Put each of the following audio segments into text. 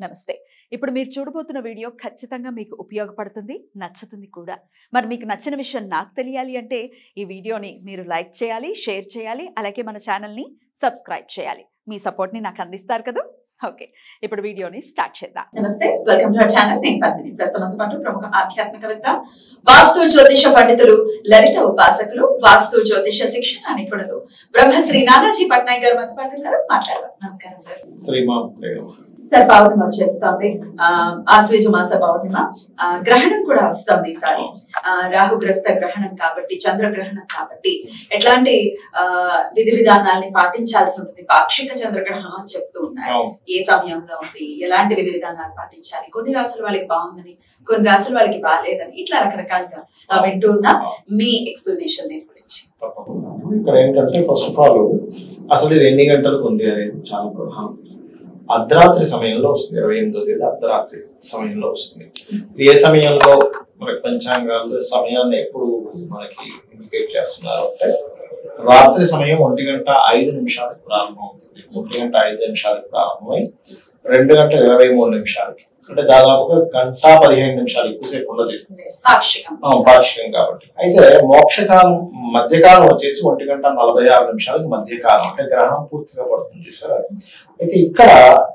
నమస్తే ఇప్పుడు మీరు చూడబోతున్న వీడియో ఖచ్చితంగా మీకు ఉపయోగపడుతుంది నచ్చుతుంది కూడా మరి మీకు నచ్చిన విషయం నాకు తెలియాలి అంటే ఈ వీడియోని మీరు లైక్ చేయాలి షేర్ చేయాలి అలాగే మన ఛానల్ని సబ్స్క్రైబ్ చేయాలి మీ సపోర్ట్ని నాకు అందిస్తారు కదా ఓకే ఇప్పుడు వీడియోని స్టార్ట్ చేద్దాం నమస్తే వెల్కమ్ టు అవర్ ఛానల్ నేను పద్మిని ప్రస్తుతంతో పాటు ప్రముఖ ఆధ్యాత్మికవేత్త వాస్తు జ్యోతిష పండితులు లలిత ఉపాసకులు వాస్తు జ్యోతిష శిక్షణ నిపుణులు బ్రహ్మశ్రీ నానాజీ పట్నాయక్ గారు మనతో పాటు ఉన్నారు మాట్లాడదాం నమస్కారం సార్ శ్రీమాన్ సార్ పౌర్ణమి వచ్చేస్తుంది ఆ, ఆశ్వేజ మాస పౌర్ణిమ ఆ, గ్రహణం కూడా వస్తుంది ఈసారి ఆ, రాహుగ్రస్త గ్రహణం కాబట్టి చంద్రగ్రహణం కాబట్టి ఎట్లాంటి ఆ, విధి విధానాల్ని పాటించాల్సి ఉంటుంది పాక్షిక చంద్రగ్రహణం అని చెప్తూ ఉన్నారు ఏ సమయంలో ఉంది ఎలాంటి విధి విధానాలు పాటించాలి కొన్ని రాసులు వాళ్ళకి బాగుందని కొన్ని రాసులు వాళ్ళకి బాగాలేదని ఇట్లా రకరకాలుగా ఆ, వింటూ ఉన్నా మీ ఎక్స్ప్లెనేషన్ దీని గురించి తప్పకుండా ఇక్కడ ఏంటంటే ఫస్ట్ ఆఫ్ ఆల్ అసలు ఇది ఎన్ని గంటలకు ఉంది అనేది చాలా ప్రధానం అర్ధరాత్రి సమయంలో వస్తుంది ఇరవై ఎనిమిదో తేదీ అర్ధరాత్రి సమయంలో వస్తుంది ఇది ఏ సమయంలో మనకి పంచాంగాలు సమయాన్ని ఎప్పుడు మనకి ఇండికేట్ చేస్తున్నారు అంటే రాత్రి సమయం ఒంటి గంట ఐదు నిమిషాలకు ప్రారంభం అవుతుంది ఒంటి గంట ఐదు నిమిషాలకు ప్రారంభమై రెండు గంటల ఇరవై మూడు నిమిషాలకి అంటే దాదాపుగా గంట పదిహేను నిమిషాలు ఎక్కువసేపు ఉండదు ఇది. పాక్షికం ఆ, పాక్షికం కాబట్టి అయితే మోక్షకాలం మధ్యకాలం వచ్చేసి ఒంటి గంట నలభై ఆరు నిమిషాలకి మధ్యకాలం అంటే గ్రహణం పూర్తిగా పడుతుంది చూసారా అయితే ఇక్కడ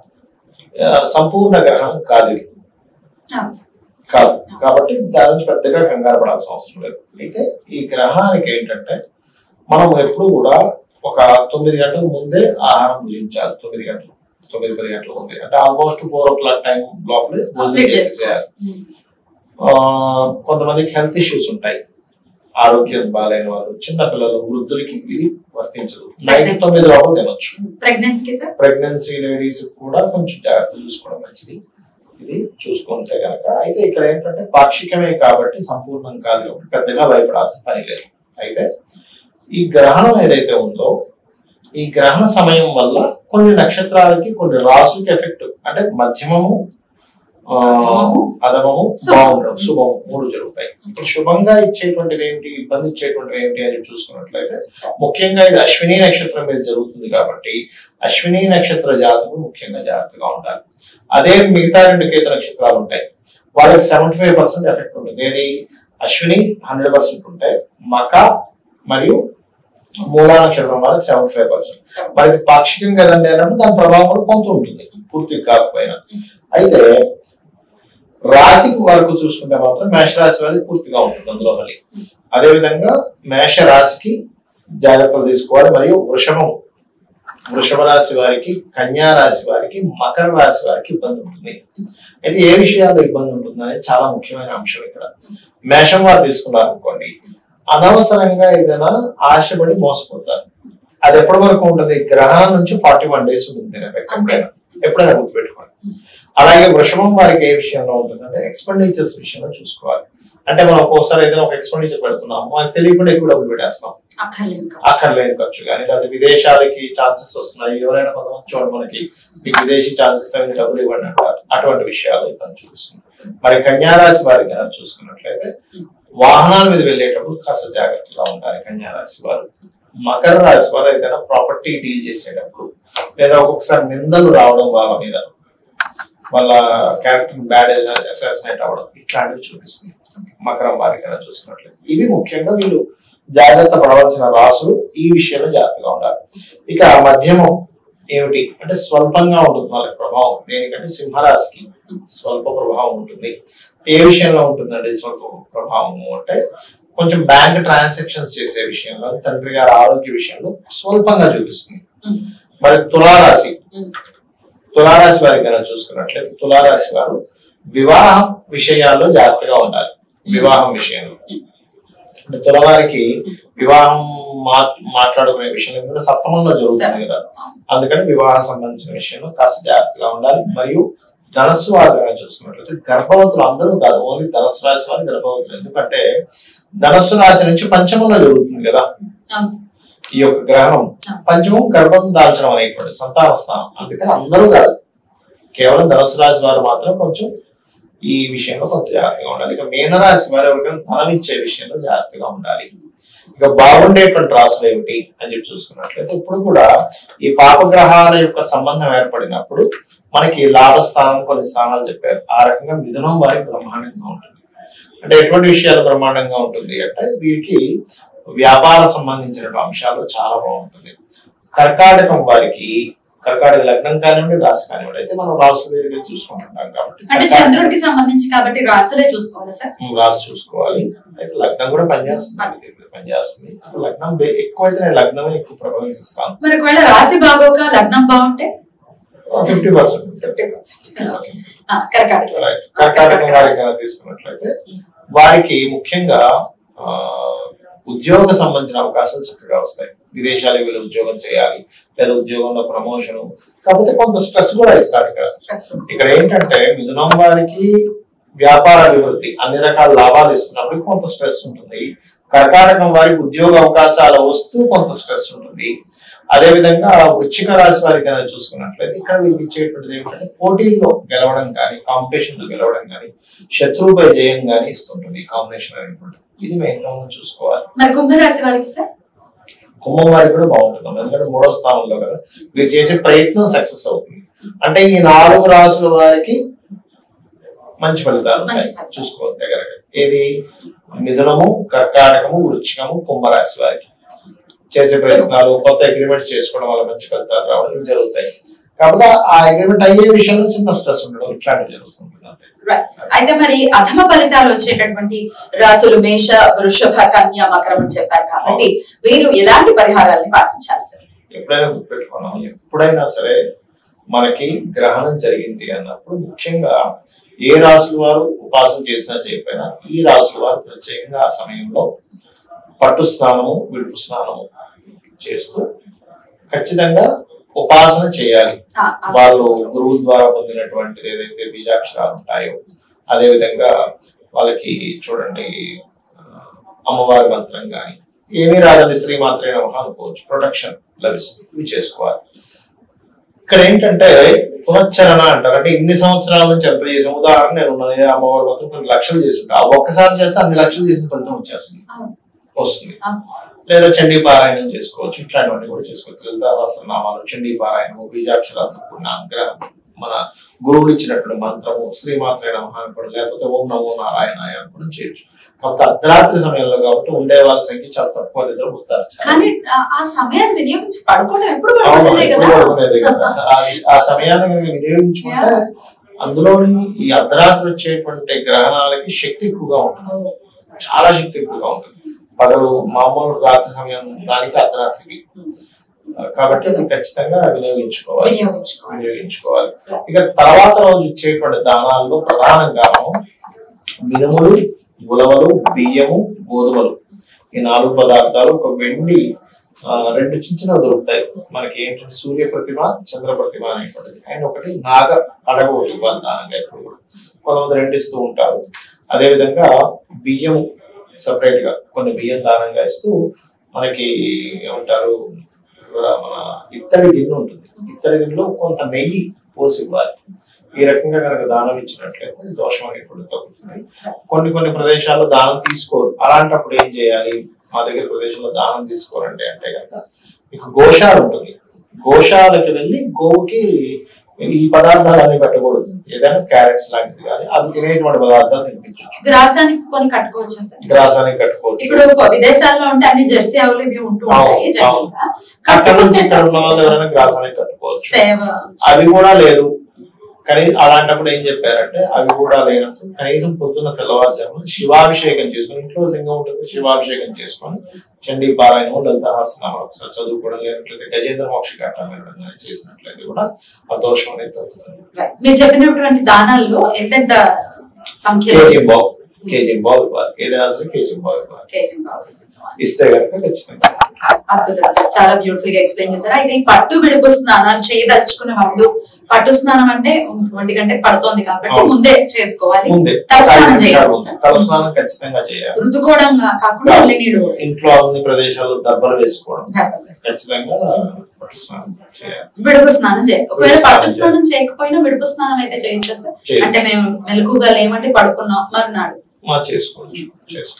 ఆ, సంపూర్ణ గ్రహణం కాదు ఇది అవును సార్. కాదు కాబట్టి దాని నుంచి పెద్దగా కంగారు పడాల్సిన అవసరం లేదు అయితే ఈ గ్రహణానికి ఏంటంటే మనం ఎప్పుడు కూడా ఒక తొమ్మిది గంటల ముందే ఆహారం భుజించాలి తొమ్మిది గంటలు తొమ్మిది పది గంటల ముందే అంటే almost four o'clock time లోపలే భోజనం కంప్లీట్ చేసేయాలి చేసుకోవాలి ఆ, కొంతమందికి హెల్త్ ఇష్యూస్ ఉంటాయి ఆరోగ్యం బాగాలేని వాళ్ళు చిన్న పిల్లలు వృద్ధులకి ఇది వర్తించదు నైట్ తొమ్మిది లోపల తినొచ్చు ప్రెగ్నెన్సీ సార్ ప్రెగ్నెన్సీ లేడీస్ కూడా కొంచెం జాగ్రత్త చూసుకోవడం మంచిది ఇది చూసుకుంటే కనుక అయితే ఇక్కడ ఏంటంటే పాక్షికమే కాబట్టి సంపూర్ణం కాదు కాబట్టి పెద్దగా భయపడాల్సిన పని లేదు అయితే ఈ గ్రహణం ఏదైతే ఉందో ఈ గ్రహణ సమయం వల్ల కొన్ని నక్షత్రాలకి కొన్ని రాసులకి ఎఫెక్ట్ అంటే మధ్యమము ఆ, అధమము, అధమము శుభము. బాగుండడం శుభము మూడు జరుగుతాయి ఇప్పుడు శుభంగా ఇచ్చేటువంటివి ఏంటి ఇబ్బంది ఇచ్చేటువంటివి ఏంటి అని చూసుకున్నట్లయితే ముఖ్యంగా ఇది అశ్విని నక్షత్రం మీద జరుగుతుంది కాబట్టి అశ్విని నక్షత్ర జాతకులు ముఖ్యంగా జాగ్రత్తగా ఉండాలి అదే మిగతా రెండు కేతు నక్షత్రాలు ఉంటాయి వాళ్ళకి సెవెంటీ ఫైవ్ పర్సెంట్ ఎఫెక్ట్ ఉంటుంది ఏది అశ్విని హండ్రెడ్ పర్సెంట్ ఉంటాయి మక మరియు మూలా నక్షత్రం వాళ్ళకి సెవెంటీ ఫైవ్ పర్సెంట్ మరి ఇది పాక్షికం కదండి అన్నప్పుడు దాని ప్రభావం కూడా కొంత ఉంటుంది పూర్తి కాకపోయినా అయితే రాశి వరకు చూసుకుంటే మాత్రం మేషరాశి వారికి పూర్తిగా ఉంటుంది అందులో మళ్ళీ అదే విధంగా మేష రాశికి జాగ్రత్తలు తీసుకోవాలి మరియు వృషభం వృషభ రాశి వారికి కన్యా రాశి వారికి మకర రాశి వారికి ఇబ్బంది ఉంటుంది అయితే ఏ విషయాల్లో ఇబ్బంది ఉంటుంది అనేది చాలా ముఖ్యమైన అంశం ఇక్కడ మేషం వారు తీసుకున్నారు అనుకోండి అనవసరంగా ఏదైనా ఆశపడి మోసపోతారు అది ఎప్పటి వరకు ఉంటుంది గ్రహణం నుంచి ఫార్టీ వన్ డేస్ ఉంటుంది దీని effect ఎప్పుడైనా ఎప్పుడైనా గుర్తుపెట్టుకోండి అలాగే వృషభం వారికి ఏ విషయంలో ఉంటుందంటే ఎక్స్పెండిచర్స్ విషయంలో చూసుకోవాలి అంటే మనం ఒక్కోసారి ఏదైనా ఒక ఎక్స్పెండిచర్ పెడుతున్నాము మనకు తెలియకుండా ఎక్కువ డబ్బులు పెట్టేస్తాం అక్కర్లేదు ఇంకా. అక్కర్లేని ఖర్చు కానీ లేదా విదేశాలకి ఛాన్సెస్ వస్తున్నాయి ఎవరైనా కొంతమంది చూడ మనకి మీకు విదేశీ ఛాన్సెస్ తగిన డబ్బులు ఇవ్వండి అంటారు అటువంటి విషయాలు ఇబ్బంది చూపిస్తుంది మరి కన్యారాశి వారికి కనుక చూసుకున్నట్లయితే వాహనాల మీద వెళ్ళేటప్పుడు కాస్త జాగ్రత్తగా ఉండాలి కన్యారాశి వారు మకర రాశి వారు ఏదైనా ప్రాపర్టీ డీల్ చేసేటప్పుడు లేదా ఒక్కొక్కసారి నిందలు రావడం వాళ్ళ మీద వాళ్ళ క్యారెక్టర్ బ్యాడ్ అసాసినేట్ అవ్వడం ఇట్లాంటివి చూపిస్తుంది మకరం వారికి కనుక చూసుకున్నట్లయితే ఇవి ముఖ్యంగా వీళ్ళు జాగ్రత్త పడవలసిన రాసులు ఈ విషయంలో జాగ్రత్తగా ఉండాలి ఇక మధ్యమం ఏమిటి అంటే స్వల్పంగా ఉంటుంది వాళ్ళకి ప్రభావం దేనికంటే సింహరాశికి స్వల్ప ప్రభావం ఉంటుంది ఏ విషయంలో ఉంటుందండి స్వల్ప ప్రభావము అంటే కొంచెం బ్యాంక్ ట్రాన్సాక్షన్స్ చేసే విషయంలో తండ్రి గారి ఆరోగ్య విషయంలో స్వల్పంగా చూపిస్తుంది ఉమ్. మరి తులారాశి ఉమ్. తులారాశి వారికి కనుక చూసుకున్నట్లయితే తులారాశి వారు వివాహ విషయాల్లో జాగ్రత్తగా ఉండాలి వివాహం విషయంలో అంటే తులవారికి వివాహం మా మాట్లాడుకునే విషయం ఎందుకంటే సప్తమంలో జరుగుతుంది కదా అందుకని వివాహం సంబంధించిన విషయంలో కాస్త జాగ్రత్తగా ఉండాలి మరియు ధనస్సు వారు కనుక చూసుకున్నట్లయితే గర్భవతులు అందరూ కాదు ఓన్లీ ధనస్సు రాశి వారు గర్భవతులు ఎందుకంటే ధనస్సు రాశి నుంచి పంచమంలో జరుగుతుంది కదా అవును సార్. ఈ యొక్క గ్రహణం పంచమం గర్భం దాల్చడం అనేటువంటి సంతాన స్థానం అందుకని అందరూ కాదు కేవలం ధనుసు రాశి వారు మాత్రం కొంచెం ఈ విషయంలో కొంత జాగ్రత్తగా ఉండాలి ఇక మీనరాశి వారు ఎవరికైనా ధనం ఇచ్చే విషయంలో జాగ్రత్తగా ఉండాలి ఇక బాగుండేటువంటి రాసులు ఏమిటి అని చెప్పి చూసుకున్నట్లయితే ఇప్పుడు కూడా ఈ పాపగ్రహాల యొక్క సంబంధం ఏర్పడినప్పుడు మనకి లాభస్థానం కొన్ని స్థానాలు చెప్పారు ఆ రకంగా మిథునం వారికి బ్రహ్మాండంగా ఉంటుంది అంటే ఎటువంటి విషయాలు బ్రహ్మాండంగా ఉంటుంది అంటే వీరికి వ్యాపార సంబంధించిన అంశాలు చాలా బాగుంటుంది కర్కాటకం వారికి కర్కాటక లగ్నం కానివ్వండి రాశి కానివ్వండి అయితే మనం రాసు వేరుగా చూసుకుంటుంటాం కాబట్టి అంటే చంద్రుడికి సంబంధించి కాబట్టి రాసులే చూసుకోవాలి సార్ మనం రాసి చూసుకోవాలి అయితే లగ్నం కూడా పనిచేస్తుంది పనిచేస్తుంది అయితే లగ్నం బే- ఎక్కువైతే నేను లగ్నమే ఎక్కువ ప్రవేశిస్తాను మరి ఒకవేళ రాశి బాగోక లగ్నం బాగుంటే ఫిఫ్టీ పర్సెంట్ ఫిఫ్టీ పర్సెంట్ కర్కాటక కర్కాటకం వారికి కనుక తీసుకున్నట్లయితే వారికి ముఖ్యంగా ఆ, ఉద్యోగ సంబంధించిన అవకాశాలు చక్కగా వస్తాయి విదేశాలకు వెళ్ళి ఉద్యోగం చేయాలి లేదా ఉద్యోగంలో ప్రమోషన్ కాకపోతే కొంత స్ట్రెస్ కూడా ఇస్తాడు ఇక్కడ ఇక్కడ ఏంటంటే మిథునం వారికి వ్యాపార అభివృద్ధి అన్ని రకాల లాభాలు ఇస్తున్నప్పుడు కొంత స్ట్రెస్ ఉంటుంది కర్కాటకం వారికి ఉద్యోగ అవకాశాలు వస్తూ కొంత స్ట్రెస్ ఉంటుంది అదే విధంగా వృశ్చిక రాశి వారికి కనుక చూసుకున్నట్లయితే ఇక్కడ వీరికి ఇచ్చేటువంటిది ఏమిటంటే పోటీల్లో గెలవడం కానీ కాంపిటీషన్ లో గెలవడం కానీ శత్రువుపై జయం కానీ ఇస్తుంటుంది ఈ కాంబినేషన్ అనేటువంటి ఇది మెయిన్ గా మనం చూసుకోవాలి మరి కుంభరాశి వారికి సార్ కుంభం వారికి కూడా బాగుంటుంది ఎందుకంటే మూడో స్థానంలో కదా వీరు చేసే ప్రయత్నం సక్సెస్ అవుతుంది అంటే ఈ నాలుగు రాసుల వారికి మంచి ఫలితాలు ఉంటాయి. మంచి ఫలితాలు. చూసుకోవాలి దగ్గర ఏది మిథునము కర్కాటకము వృచ్చికము కుంభరాశి వారికి చేసే ప్రయత్నాలు కొత్త అగ్రిమెంట్స్ చేసుకోవడం వల్ల మంచి ఫలితాలు రావడం ఇవి జరుగుతాయి కాకపోతే ఆ అగ్రిమెంట్ అయ్యే విషయంలో చిన్న స్ట్రెస్ ఉండడం ఇట్లాంటివి జరుగుతుంది అంతే Right. అయితే మరి అధమ ఫలితాలు వచ్చేటటువంటి రాసులు మేష వృషభ కన్య మకరం అని చెప్పారు కాబట్టి వీరు ఎలాంటి పరిహారాలని పాటించాలి సార్ ఎప్పుడైనా గుర్తుపెట్టుకున్నాం ఎప్పుడైనా సరే మనకి గ్రహణం జరిగింది అన్నప్పుడు ముఖ్యంగా ఏ రాసుల వారు ఉపాసన చేసినా చేయకపోయినా ఈ రాసుల వారు ప్రత్యేకంగా ఆ సమయంలో పట్టు స్నానము విడుపు స్నానము చేస్తూ ఖచ్చితంగా ఉపాసన చేయాలి ఆ, ఆ వాళ్ళు గురువుల ద్వారా పొందినటువంటిది ఏదైతే బీజాక్షరాలు ఉంటాయో అదే విధంగా వాళ్ళకి చూడండి ఆ, అమ్మవారి మంత్రం కానీ ఏమీ రాదండి శ్రీ మాత్రే నమః అనుకోవచ్చు ప్రొటెక్షన్ లభిస్తుంది ఇవి చేసుకోవాలి ఇక్కడ ఏంటంటే పునశ్చరణ అంటారు అంటే ఇన్ని సంవత్సరాల నుంచి ఎంత చేసాం ఉదాహరణ నేను ఉన్నాను ఏ అమ్మవారి మంత్రం కొన్ని లక్షలు చేసుకుంటా ఆ ఒక్కసారి చేస్తే అన్ని లక్షలు చేసిన ఫలితం వచ్చేస్తుంది అవును. వస్తుంది అవును. లేదా చండీ పారాయణం చేసుకోవచ్చు ఇట్లాంటివన్నీ కూడా చేసుకోవచ్చు లలిత సహస్రనామాలు చండీ పారాయణము బీజాక్షరాలతో కూడిన అనుగ్రహం మన గురువులు ఇచ్చినటువంటి మంత్రము శ్రీమాత్రే నమః అనుకోవడం లేకపోతే ఓం నమో నారాయణాయ అనుకోవడం చేయొచ్చు కాకపోతే అర్ధరాత్రి సమయంలో కాబట్టి ఉండే వాళ్ళ సంఖ్య చాలా తక్కువ నిద్ర పుస్తారు కానీ ఆ- ఆ సమయాన్ని వినియోగించి పడుకోవడం ఎప్పుడు అవును, పడుకోలేదే ఎప్పుడు కదా పడుకునేదే కదా. ఆ- ఆ సమయాన్ని కనుక వినియోగించుకుంటే అందులోని ఈ అర్ధరాత్రి వచ్చేటువంటి గ్రహణాలకి శక్తి ఎక్కువగా ఉంటుంది చాలా శక్తి ఎక్కువగా ఉంటుంది పగలు మామూలు రాత్రి సమయం దానికి అర్ధరాత్రికి ఆ, కాబట్టి అది ఖచ్చితంగా వినియోగించుకోవాలి వినియోగించుకోవాలి వినియోగించుకోవాలి ఇక తర్వాత రోజు ఇచ్చేటువంటి దానాల్లో ప్రధానంగా మనం మినుములు ఉలవలు బియ్యము గోధుమలు ఈ నాలుగు పదార్థాలు ఒక వెండి ఆ, రెండు చిన్న చిన్నవి దొరుకుతాయి మనకి ఏంటంటే సూర్య ప్రతిమ చంద్ర ప్రతిమ అనేటువంటిది ఆయన ఒకటి నాగ పడగ ఒకటి ఇవ్వాలి దానంగా ఇప్పుడు కూడా కొంతమంది రెండు ఇస్తూ ఉంటారు అదే విధంగా బియ్యం సపరేట్ గా కొన్ని బియ్యం దానంగా ఇస్తూ మనకి ఏమంటారు ఇక్కడ మన ఇత్తడి గిన్నె ఉంటుంది ఇత్తడి గిన్నెలో కొంత నెయ్యి పోసి ఇవ్వాలి ఈ రకంగా కనుక దానం ఇచ్చినట్లయితే దోషం అనేటువంటి తగ్గుతుంది కొన్ని కొన్ని ప్రదేశాల్లో దానం తీసుకోరు అలాంటప్పుడు ఏం చేయాలి మా దగ్గర ప్రదేశంలో దానం తీసుకోరండి అంటే కనుక మీకు గోశాల ఉంటుంది గోశాలకు వెళ్ళి గోవుకి ఈ పదార్థాలు అన్ని పెట్టకూడదు ఏదైనా క్యారెట్స్ లాంటిది కానీ అవి తినేటువంటి పదార్థాలు తినిపించవచ్చు గ్రాసానికి కొని కట్టుకోవచ్చా సార్ గ్రాసానికి కట్టుకోవచ్చు ఇప్పుడు విదేశాల్లో ఉంటే అన్ని జెర్సీ ఆవులు ఇవి ఉంటూ ఉంటాయి అవును, జనరల్ గా అక్కడ నుంచి కట్టుకుంటే ఇక్కడ ఉన్న వాళ్ళు ఎవరైనా గ్రాసానికి కట్టుకోవచ్చు సేవ అవి కూడా లేదు కానీ అలాంటప్పుడు ఏం చెప్పారంటే అవి కూడా లేనప్పుడు కనీసం పొద్దున్న తెల్లవారుజామున శివాభిషేకం చేసుకుని ఇంట్లో లింగం ఉంటుంది శివాభిషేకం చేసుకొని చండీ పారాయణం లలిత హాసనాలు ఒకసారి చదువుకోవడం లేనట్లయితే గజేంద్ర మోక్ష ఘట్టం వెళ్ళడం కానీ చేసినట్లయితే కూడా ఆ దోషం అనేది తగ్గుతుంది Right. మీరు చెప్పినటువంటి దానాల్లో ఎంతెంత సంఖ్యలో కేజీ చేస్తారు? బావు కేజీ బావు ఇవ్వాలి ఏదైనా సరే కేజీ బావు ఇవ్వాలి కేజీ బావు, కేజీ బావు. ఇస్తే కనుక ఖచ్చితంగా అద్భుతం సార్ చాలా బ్యూటిఫుల్ గా ఎక్స్ప్లెయిన్ చేశారు అయితే ఈ పట్టు విడుపు స్నానాలు చేయదలుచుకునే వాళ్ళు పట్టు స్నానం అంటే ఒంటి గంట పడుతోంది కాబట్టి అవును. ముందే చేసుకోవాలి ముందే తలస్నానం ఐదు నిమిషాలు చేయాలి ముందు. సార్. తలస్నానం ఖచ్చితంగా చేయాలి రుద్దుకోవడం కాకుండా మళ్ళీ నీళ్ళు పోసి. ఇంట్లో అన్ని ప్రదేశాల్లో దెబ్బలు వేసుకోవడం ఖచ్చితంగా పట్టు స్నానం చేయాలి విడుపు స్నానం చేయాలి ఒకవేళ విడుపు స్నానం పట్టు స్నానం చేయకపోయినా విడుపు స్నానం అయితే చేయొచ్చా సార్ చేయొచ్చు. అంటే మేము మెలకుగా లేమంటే పడుకున్నాం మరునాడు మా చేసుకోవచ్చు చేసుకోవచ్చు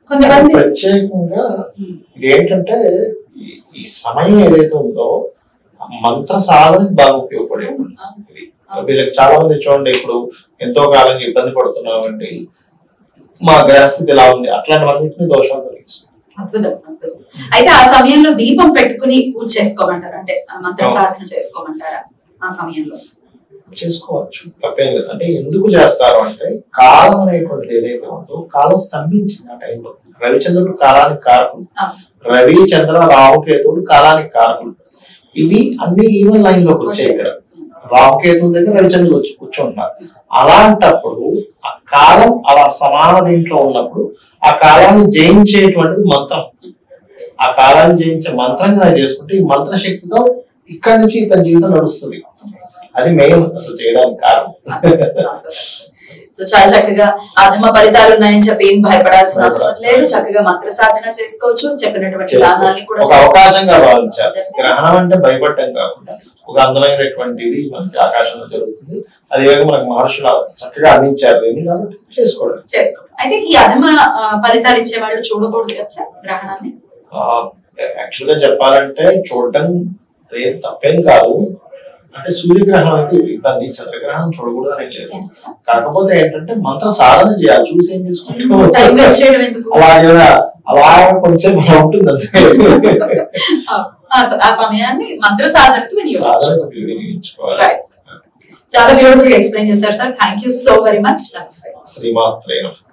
కొంతమంది ప్రత్యేకంగా ఇది ఏంటంటే ఈ- ఈ సమయం ఏదైతే ఉందో ఆ మంత్ర సాధనకి బాగా ఉపయోగపడే ఇది వీళ్ళకి చాలా మంది చూడండి ఇప్పుడు ఎంతో కాలంగా ఇబ్బంది పడుతున్నామండి మా గ్రహస్థితి ఇలా ఉంది అట్లాంటివన్నింటినీ దోషాలు తొలగిస్తుంది అద్భుతం అద్భుతం అయితే ఆ సమయంలో దీపం పెట్టుకుని పూజ చేసుకోమంటారా అంటే ఆ మంత్ర సాధన చేసుకోమంటారా ఆ సమయంలో చేసుకోవచ్చు తప్పేం లేదు అంటే ఎందుకు చేస్తారు అంటే కాలం అనేటువంటిది ఏదైతే ఉందో కాలం స్తంభించింది ఆ టైంలో రవిచంద్రుడు కాలానికి కారకుడు ఆ, రవి చంద్ర రాహుకేతువులు కాలానికి కారకులు ఇవి అన్ని ఈవెన్ లైన్ లోకి వచ్చాయి ఇక్కడ రాహుకేతువుల దగ్గర రవిచంద్రుడు వచ్చి కూర్చుంటున్నారు అలాంటప్పుడు ఆ కాలం అలా సమాన దీంట్లో ఉన్నప్పుడు ఆ కాలాన్ని జయించేటువంటిది మంత్రం ఆ కాలాన్ని జయించే మంత్రంగా చేసుకుంటే ఈ మంత్ర శక్తితో ఇక్కడి నుంచి ఇతని జీవితం నడుస్తుంది అది మెయిన్ అసలు చేయడానికి కారణం సో చాలా చక్కగా అధమ ఫలితాలు ఉన్నాయని చెప్పి ఏం భయపడాల్సిన అవసరం లేదు చక్కగా మంత్ర సాధన చేసుకోవచ్చు చెప్పినటువంటి దానాన్ని కూడా ఒక అవకాశంగా భావించాలి Definitely. గ్రహణం అంటే భయపడటం కాకుండా ఒక అందమైనటువంటిది మనకి ఆకాశంలో జరుగుతుంది అదేవిధంగా మనకు మహర్షులు చక్కగా అందించారు దీన్ని కాబట్టి చేసుకోవడం చేసుకోండి అయితే ఈ అధమ ఆ, ఫలితాలు ఇచ్చే వాళ్ళు చూడకూడదు కదా సార్ గ్రహణాన్ని యాక్చువల్ గా చెప్పాలంటే చూడటం ఏది తప్పేం కాదు అంటే సూర్యగ్రహణం అయితే ఇబ్బంది చంద్రగ్రహణం చూడకూడదు అనేది లేదు కాకపోతే ఏంటంటే మంత్రం సాధన చేయాలి చూసి ఏం టైం వేస్ట్ చేసుకుంటాం చేయడం ఎందుకు అలా ఏదైనా అలా కొంచెం అలా ఉంటుంది అంతే ఆ- ఆ సమయాన్ని మంత్ర సాధనకు వినియోగించు సాధన వినియోగించుకోవాలి రైట్ చాలా బ్యూటిఫుల్ గా ఎక్స్ప్లెయిన్ చేశారు sir thank you so very much నమస్తే శ్రీమాత్రేణ